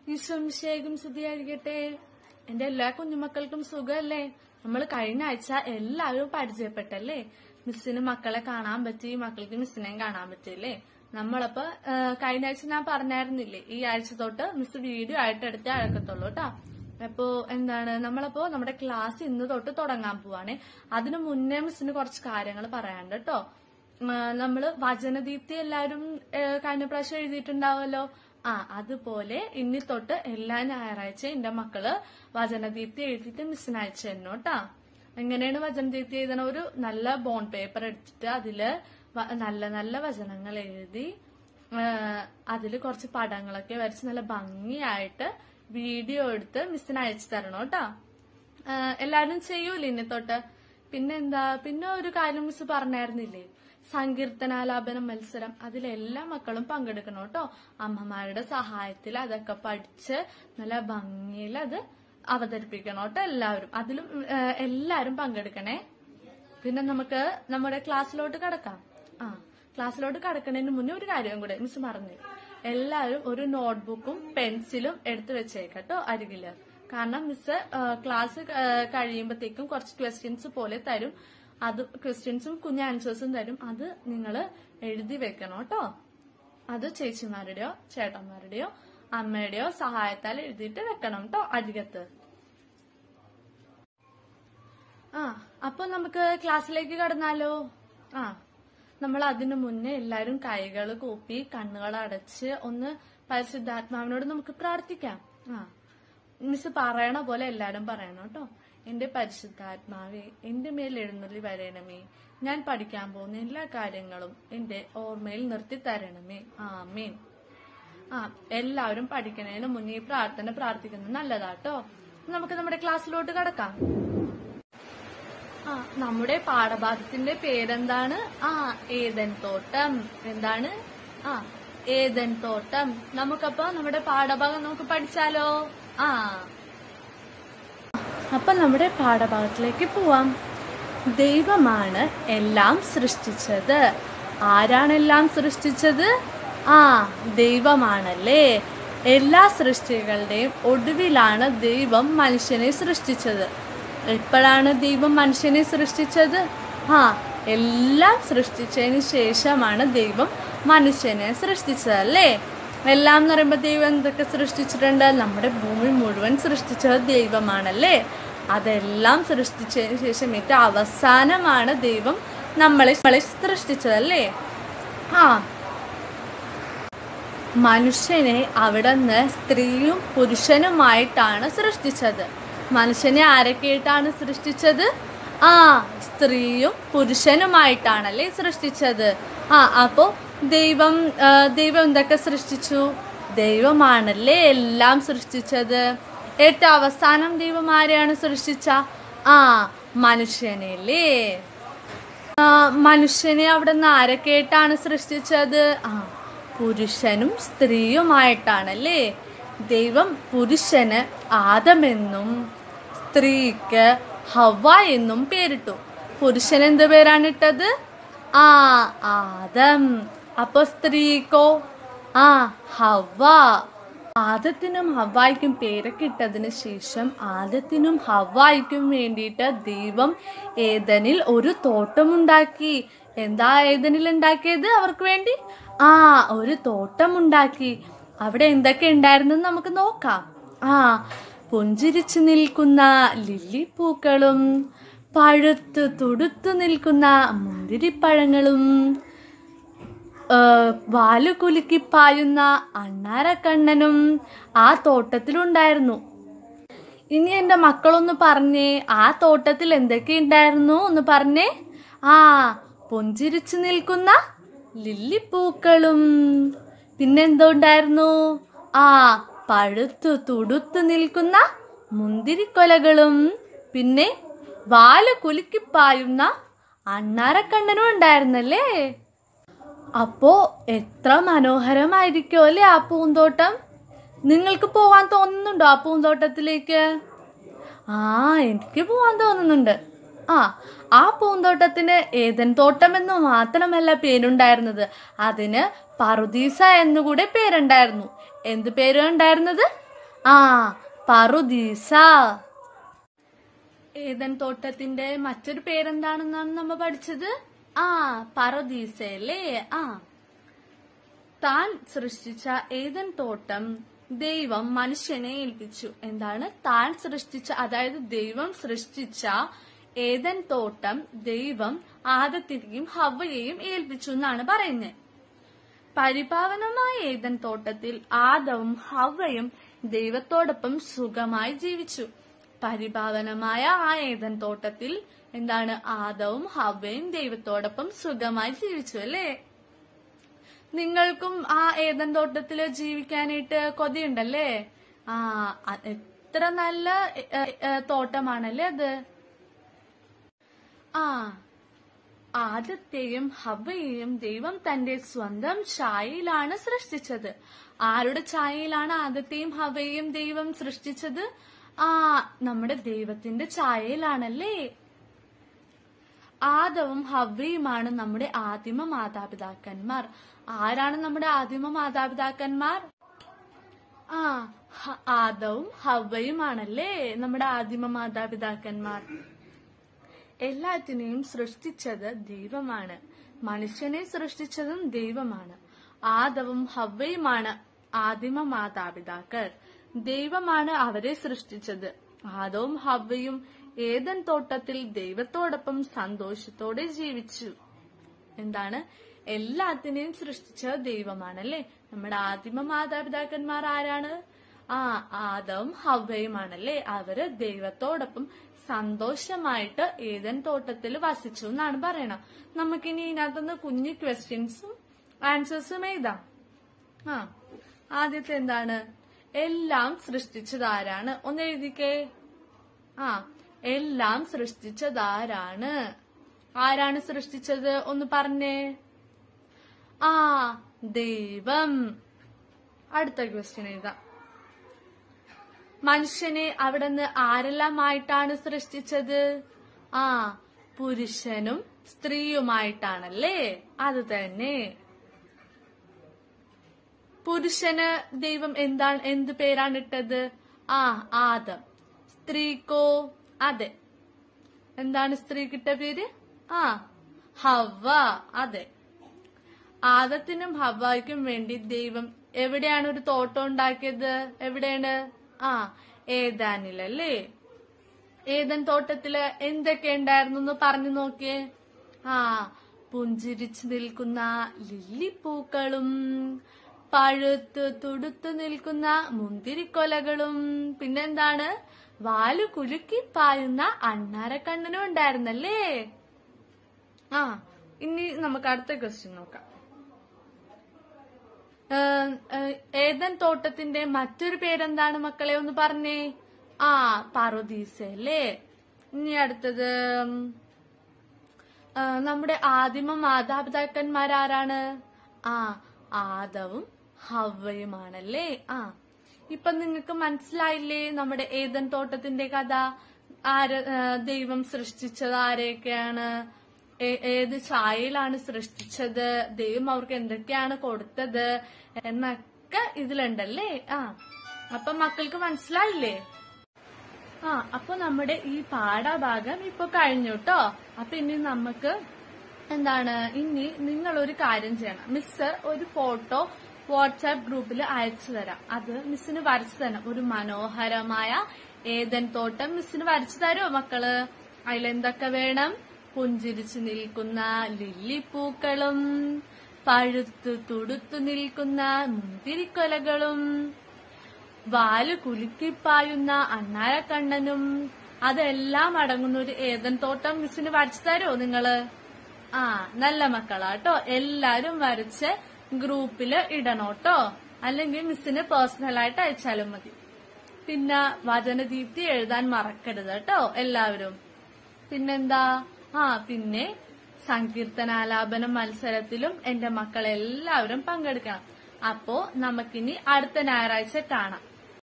ഈശ്വംശേഖം സ്തുതിയായിരിക്കട്ടെ എന്റെ എല്ലാ കുഞ്ഞുമക്കൾക്കും സുഖമല്ലേ നമ്മൾ കഴിഞ്ഞ ആഴ്ച എല്ലാവരും പരിചയപ്പെട്ടല്ലേ മിസ്സിന് മക്കളെ കാണാൻ പറ്റി മക്കൾക്ക് മിസ്സിനെയും കാണാൻ പറ്റില്ലേ നമ്മളപ്പോ ആ, കഴിഞ്ഞ ആഴ്ച ഞാൻ പറഞ്ഞായിരുന്നില്ലേ ഈ ആഴ്ച തൊട്ട് മിസ് വീഡിയോ ആയിട്ട് എടുത്തേ അഴക്കത്തുള്ളൂ കേട്ടോ അപ്പോ എന്താണ് നമ്മളപ്പോ നമ്മുടെ ക്ലാസ് ഇന്ന് തൊട്ട് തുടങ്ങാൻ പോവാണ് അതിനു മുന്നേ മിസ്സിന് കുറച്ച് കാര്യങ്ങൾ പറയാനുണ്ട് കേട്ടോ നമ്മള് വചനദീപ്തി എല്ലാവരും ആ, കഴിഞ്ഞ പ്രാവശ്യം എഴുതിയിട്ടുണ്ടാവുമല്ലോ ആ അതുപോലെ ഇനി തൊട്ട് എല്ലാ ഞായറാഴ്ചയും എന്റെ മക്കള് വചനദീപ്തി എഴുതിയിട്ട് മിസ്സിന് അയച്ചു തരണം കേട്ടാ എങ്ങനെയാണ് വചനദീപ്തി എഴുതണ ഒരു നല്ല ബോണ്ട് പേപ്പർ എടുത്തിട്ട് അതില് വ- നല്ല നല്ല വചനങ്ങൾ എഴുതി അതിൽ കുറച്ച് പടങ്ങളൊക്കെ വരച്ച് നല്ല ഭംഗിയായിട്ട് വീഡിയോ എടുത്ത് മിസ്സിന് അയച്ചു തരണം കേട്ടാ എല്ലാരും ചെയ്യൂലേ ഇനി തൊട്ട് പിന്നെന്താ പിന്നെ ഒരു കാര്യം മിസ് പറഞ്ഞായിരുന്നില്ലേ സങ്കീർത്തനാലാപന മത്സരം അതിലെല്ലാ മക്കളും പങ്കെടുക്കണം കേട്ടോ അമ്മമാരുടെ സഹായത്തിൽ അതൊക്കെ പഠിച്ച് നല്ല ഭംഗിയിൽ അത് അവതരിപ്പിക്കണം കേട്ടോ എല്ലാവരും അതിലും ആ, എല്ലാവരും പങ്കെടുക്കണേ പിന്നെ നമുക്ക് നമ്മുടെ ക്ലാസ്സിലോട്ട് കടക്കാം ആ ക്ലാസ്സിലോട്ട് കടക്കുന്നതിന് മുന്നേ ഒരു കാര്യം കൂടെ മിസ് മറന്നു എല്ലാവരും ഒരു നോട്ട്ബുക്കും പെൻസിലും എടുത്തു വെച്ചേക്കട്ടോ അരികില് കാരണം മിസ് ആ, ക്ലാസ് ആ, കഴിയുമ്പോഴത്തേക്കും കുറച്ച് ക്വസ്റ്റ്യൻസ് പോലെ തരും അത് ക്വസ്റ്റ്യൻസും കുഞ്ഞ ആൻസേഴ്സും തരും അത് നിങ്ങൾ എഴുതി വെക്കണം കേട്ടോ അത് ചേച്ചിമാരുടെയോ ചേട്ടന്മാരുടെയോ അമ്മയുടെയോ സഹായത്താൽ എഴുതിയിട്ട് വെക്കണം കേട്ടോ അരികത്ത് ആ അപ്പൊ നമുക്ക് ക്ലാസ്സിലേക്ക് കടന്നാലോ ആ നമ്മൾ അതിനു മുന്നേ എല്ലാരും കൈകൾ കൂപ്പി കണ്ണുകൾ അടച്ച് ഒന്ന് പരിശുദ്ധാത്മാവിനോട് നമുക്ക് പ്രാർത്ഥിക്കാം ആ മിസ് പറയണ പോലെ എല്ലാരും പറയണം കേട്ടോ എന്റെ പരിശുദ്ധാത്മാവേ എന്റെ മേൽ എഴുന്നള്ളി വരണമേ ഞാൻ പഠിക്കാൻ പോകുന്ന എല്ലാ കാര്യങ്ങളും എന്റെ ഓർമ്മയിൽ നിർത്തി തരണമേ ആമേൻ ആ എല്ലാവരും പഠിക്കുന്നതിന് മുന്നേ ഈ പ്രാർത്ഥന പ്രാർത്ഥിക്കുന്നത് നല്ലതാട്ടോ നമുക്ക് നമ്മുടെ ക്ലാസ്സിലോട്ട് കടക്കാം ആ നമ്മുടെ പാഠഭാഗത്തിന്റെ പേരെന്താണ് ആ ഏതൻ തോട്ടം എന്താണ് ആ ഏതൻ തോട്ടം നമുക്കപ്പോ നമ്മുടെ പാഠഭാഗം നമുക്ക് പഠിച്ചാലോ ആ അപ്പൊ നമ്മുടെ പാഠഭാഗത്തിലേക്ക് പോവാം ദൈവമാണ് എല്ലാം സൃഷ്ടിച്ചത് ആരാണ് എല്ലാം സൃഷ്ടിച്ചത് ആ ദൈവമാണല്ലേ എല്ലാ സൃഷ്ടികളുടെയും ഒടുവിലാണ് ദൈവം മനുഷ്യനെ സൃഷ്ടിച്ചത് എപ്പോഴാണ് ദൈവം മനുഷ്യനെ സൃഷ്ടിച്ചത് ആ എല്ലാം സൃഷ്ടിച്ചതിന് ശേഷമാണ് ദൈവം മനുഷ്യനെ സൃഷ്ടിച്ചത് അല്ലേ എല്ലാം എന്ന് പറയുമ്പോൾ ദൈവം എന്തൊക്കെ സൃഷ്ടിച്ചിട്ടുണ്ട് നമ്മുടെ ഭൂമി മുഴുവൻ സൃഷ്ടിച്ചത് ദൈവമാണല്ലേ അതെല്ലാം സൃഷ്ടിച്ചതിന് ശേഷം ഏറ്റവും അവസാനമാണ് ദൈവം നമ്മളെ നമ്മളെ സൃഷ്ടിച്ചതല്ലേ ആ മനുഷ്യനെ അവിടുന്ന് സ്ത്രീയും പുരുഷനുമായിട്ടാണ് സൃഷ്ടിച്ചത് മനുഷ്യനെ ആരൊക്കെയായിട്ടാണ് സൃഷ്ടിച്ചത് ആ സ്ത്രീയും പുരുഷനുമായിട്ടാണല്ലേ സൃഷ്ടിച്ചത് ആ അപ്പോ ദൈവം ആ, ദൈവം എന്തൊക്കെ സൃഷ്ടിച്ചു ദൈവമാണല്ലേ എല്ലാം സൃഷ്ടിച്ചത് ഏറ്റവും അവസാനം ദൈവം ആരെയാണ് സൃഷ്ടിച്ച ആ മനുഷ്യനല്ലേ ആ, മനുഷ്യനെ അവിടെ നിന്ന് ആരൊക്കെയായിട്ടാണ് സൃഷ്ടിച്ചത് ആ പുരുഷനും സ്ത്രീയുമായിട്ടാണല്ലേ ദൈവം പുരുഷന് ആദമെന്നും സ്ത്രീക്ക് ഹവ എന്നും പേരിട്ടു പുരുഷൻ എന്ത് പേരാണ് ഇട്ടത് ആ ആദം അപ്പൊ സ്ത്രീക്കോ ആ ഹവ ആദത്തിനും ഹവായിക്കും പേരൊക്കെ ഇട്ടതിന് ശേഷം ആദത്തിനും ഹവായിക്കും വേണ്ടിയിട്ട് ദൈവം ഏതനിൽ ഒരു തോട്ടമുണ്ടാക്കി എന്താ ഏതനിൽ ഉണ്ടാക്കിയത് അവർക്ക് വേണ്ടി ആ ഒരു തോട്ടമുണ്ടാക്കി അവിടെ എന്തൊക്കെ ഉണ്ടായിരുന്നെന്ന് നമുക്ക് നോക്കാം ആ പുഞ്ചിരിച്ചു നിൽക്കുന്ന ലില്ലിപ്പൂക്കളും പഴുത്ത് തുടുത്തു നിൽക്കുന്ന മുന്തിരിപ്പഴങ്ങളും ഏഹ് വാല് കുലുക്കി പായുന്ന അണ്ണാരക്കണ്ണനും ആ തോട്ടത്തിലുണ്ടായിരുന്നു ഇനി എന്റെ മക്കളൊന്ന് പറഞ്ഞേ ആ തോട്ടത്തിൽ എന്തൊക്കെ ഉണ്ടായിരുന്നു ഒന്ന് പറഞ്ഞേ ആ പുഞ്ചിരിച്ചു നിൽക്കുന്ന ലില്ലിപ്പൂക്കളും പിന്നെന്തോ ഉണ്ടായിരുന്നു ആ പഴുത്തു തുടുത്തു നിൽക്കുന്ന മുന്തിരിക്കൊലകളും പിന്നെ വാല് കുലുക്കിപ്പായുന്ന അണ്ണാരക്കണ്ണനും ഉണ്ടായിരുന്നല്ലേ അപ്പോ എത്ര മനോഹരമായിരിക്കും അല്ലേ ആ പൂന്തോട്ടം നിങ്ങൾക്ക് പോവാൻ തോന്നുന്നുണ്ടോ ആ പൂന്തോട്ടത്തിലേക്ക് ആ എനിക്ക് പോവാൻ തോന്നുന്നുണ്ട് ആ ആ പൂന്തോട്ടത്തിന് ഏതൻ തോട്ടം എന്ന് മാത്രമല്ല പേരുണ്ടായിരുന്നത് അതിന് പറുദീസ എന്നുകൂടെ പേരുണ്ടായിരുന്നു എന്ത് പേര് ഉണ്ടായിരുന്നത് ആ പറുദീസ ഏതൻ തോട്ടത്തിന്റെ മറ്റൊരു പേരെന്താണെന്നാണ് നമ്മ പഠിച്ചത് ആ പറുദീസ അല്ലേ ആ താൻ സൃഷ്ടിച്ച ഏതൻ തോട്ടം ദൈവം മനുഷ്യനെ ഏൽപ്പിച്ചു എന്താണ് താൻ സൃഷ്ടിച്ച അതായത് ദൈവം സൃഷ്ടിച്ച ഏതൻ തോട്ടം ദൈവം ആദത്തിനെയും ഹവയെയും ഏൽപ്പിച്ചു എന്നാണ് പറയുന്നത് പരിപാവനമായ ഏതൻ തോട്ടത്തിൽ ആദവും ഹവയും ദൈവത്തോടൊപ്പം സുഖമായി ജീവിച്ചു പരിപാവനമായ ആ ഏതൻ തോട്ടത്തിൽ എന്താണ് ആദവും ഹവയും ദൈവത്തോടൊപ്പം സുഖമായി ജീവിച്ചു അല്ലേ നിങ്ങൾക്കും ആ ഏതൻ തോട്ടത്തില് ജീവിക്കാനായിട്ട് കൊതിയുണ്ടല്ലേ ആ അ- എത്ര നല്ല എ, എ, തോട്ടമാണല്ലേ അത് ആ ആദത്തെയും ഹവയെയും ദൈവം തന്റെ സ്വന്തം ഛായയിലാണ് സൃഷ്ടിച്ചത് ആരുടെ ഛായയിലാണ് ആദത്തെയും ഹവയെയും ദൈവം സൃഷ്ടിച്ചത് ആ നമ്മുടെ ദൈവത്തിന്റെ ഛായയിലാണല്ലേ ആദവും ഹവയുമാണ് നമ്മുടെ ആദിമ മാതാപിതാക്കന്മാർ ആരാണ് നമ്മുടെ ആദിമ മാതാപിതാക്കന്മാർ ആ ഹ- ആദവും ഹവയുമാണല്ലേ നമ്മുടെ ആദിമ മാതാപിതാക്കന്മാർ എല്ലാത്തിനെയും സൃഷ്ടിച്ചത് ദൈവമാണ് മനുഷ്യനെ സൃഷ്ടിച്ചതും ദൈവമാണ് ആദവും ഹവയുമാണ് ആദിമ മാതാപിതാക്കൾ ദൈവമാണ് അവരെ സൃഷ്ടിച്ചത് ആദവും ഹവയും ഏതൻ തോട്ടത്തിൽ ദൈവത്തോടൊപ്പം സന്തോഷത്തോടെ ജീവിച്ചു എന്താണ് എല്ലാത്തിനെയും സൃഷ്ടിച്ച ദൈവമാണല്ലേ നമ്മുടെ ആദിമ മാതാപിതാക്കന്മാർ ആരാണ് ആ ആദവും ഹവയുമാണല്ലേ അവര് ദൈവത്തോടൊപ്പം സന്തോഷമായിട്ട് ഏതൻ തോട്ടത്തിൽ വസിച്ചു എന്നാണ് പറയണം നമുക്കിനി ഇതിനകത്തുനിന്ന് കുഞ്ഞു ക്വസ്റ്റ്യൻസും ആൻസേഴ്സും എഴുതാം ആ ആദ്യത്തെ എന്താണ് എല്ലാം സൃഷ്ടിച്ചത് ആരാണ് ഒന്ന് എഴുതിക്കേ ആ എല്ലാം സൃഷ്ടിച്ചത് ആരാണ് ആരാണ് സൃഷ്ടിച്ചത് ഒന്ന് പറഞ്ഞേ ആ ദൈവം അടുത്ത ക്വസ്റ്റ്യൻ എഴുതാം മനുഷ്യനെ അവിടുന്ന് ആരെല്ലാമായിട്ടാണ് സൃഷ്ടിച്ചത് ആ പുരുഷനും സ്ത്രീയുമായിട്ടാണല്ലേ അത് തന്നെ പുരുഷന് ദൈവം എന്താണ് എന്ത് പേരാണ് ഇട്ടത് ആ ആദം സ്ത്രീക്കോ അതെ എന്താണ് സ്ത്രീക്കിട്ട പേര് ആ ഹവ അതെ ആദത്തിനും ഹവയ്ക്കും വേണ്ടി ദൈവം എവിടെയാണ് ഒരു തോട്ടം ഉണ്ടാക്കിയത് എവിടെയാണ് ആ ഏതാനിലല്ലേ ഏതൻ തോട്ടത്തില് എന്തൊക്കെ ഉണ്ടായിരുന്നു എന്ന് പറഞ്ഞു നോക്കിയേ ആ പുഞ്ചിരിച്ചു നിൽക്കുന്ന ലില്ലിപ്പൂക്കളും പഴുത്ത് തുടുത്തു നിൽക്കുന്ന മുന്തിരിക്കൊലകളും പിന്നെന്താണ് വാല് കുലുക്കി പായുന്ന അണ്ണാരക്കണ്ണനും ഉണ്ടായിരുന്നല്ലേ ആ ഇനി നമുക്ക് അടുത്ത ക്വസ്റ്റ്യൻ നോക്കാം ഏഹ്, ഏഹ്, ഏതൻ തോട്ടത്തിന്റെ മറ്റൊരു പേരെന്താണ് മക്കളെ ഒന്ന് പറഞ്ഞേ ആ പറുദീസ അല്ലേ ഇനി അടുത്തത് ഉം, ആ, നമ്മുടെ ആദിമ മാതാപിതാക്കന്മാരാരാണ് ആ ആദവും ഹവയുമാണല്ലേ ആ ഇപ്പൊ നിങ്ങൾക്ക് മനസ്സിലായില്ലേ നമ്മുടെ ഏതൻ തോട്ടത്തിന്റെ കഥ ആര് ആ, ദൈവം സൃഷ്ടിച്ചത് ആരെയൊക്കെയാണ് ഏ- ഏത് ഛായയിലാണ് സൃഷ്ടിച്ചത് ദൈവം അവർക്ക് എന്തൊക്കെയാണ് കൊടുത്തത് എന്നൊക്കെ ഇതിലുണ്ടല്ലേ ആ അപ്പൊ മക്കൾക്ക് മനസ്സിലായില്ലേ ആ അപ്പൊ നമ്മുടെ ഈ പാഠഭാഗം ഇപ്പൊ കഴിഞ്ഞു കേട്ടോ അപ്പൊ ഇനി നമുക്ക് എന്താണ് ഇനി നിങ്ങൾ ഒരു കാര്യം ചെയ്യണം മിസ് ഒരു ഫോട്ടോ വാട്സാപ്പ് ഗ്രൂപ്പിൽ അയച്ചു തരാം അത് മിസ്സിന് വരച്ചു തരണം ഒരു മനോഹരമായ ഏതൻ തോട്ടം മിസ്സിന് വരച്ചു തരുമോ മക്കള് അതിലെന്തൊക്കെ വേണം പുഞ്ചിരിച്ചു നിൽക്കുന്ന ലില്ലിപ്പൂക്കളും പഴുത്തു തുടുത്തു നിൽക്കുന്ന മുന്തിരിക്കൊലകളും വാല് കുലുക്കിപ്പായുന്ന അണ്ണാരക്കണ്ണനും അതെല്ലാം അടങ്ങുന്ന ഒരു ഏതൻ തോട്ടം മിസ്സിന് വരച്ചു തരുമോ നിങ്ങള് ആ നല്ല മക്കളാട്ടോ എല്ലാരും വരച്ച് ഗ്രൂപ്പില് ഇടണോട്ടോ അല്ലെങ്കിൽ മിസ്സിന് പേഴ്സണൽ ആയിട്ട് അയച്ചാലും മതി പിന്നെ വചനദീപ്തി എഴുതാൻ മറക്കരുത് കേട്ടോ എല്ലാവരും പിന്നെന്താ ആ പിന്നെ സങ്കീർത്തനാലാപന മത്സരത്തിലും എന്റെ മക്കളെല്ലാവരും പങ്കെടുക്കണം അപ്പോ നമുക്കിനി അടുത്ത ഞായറാഴ്ച കാണാം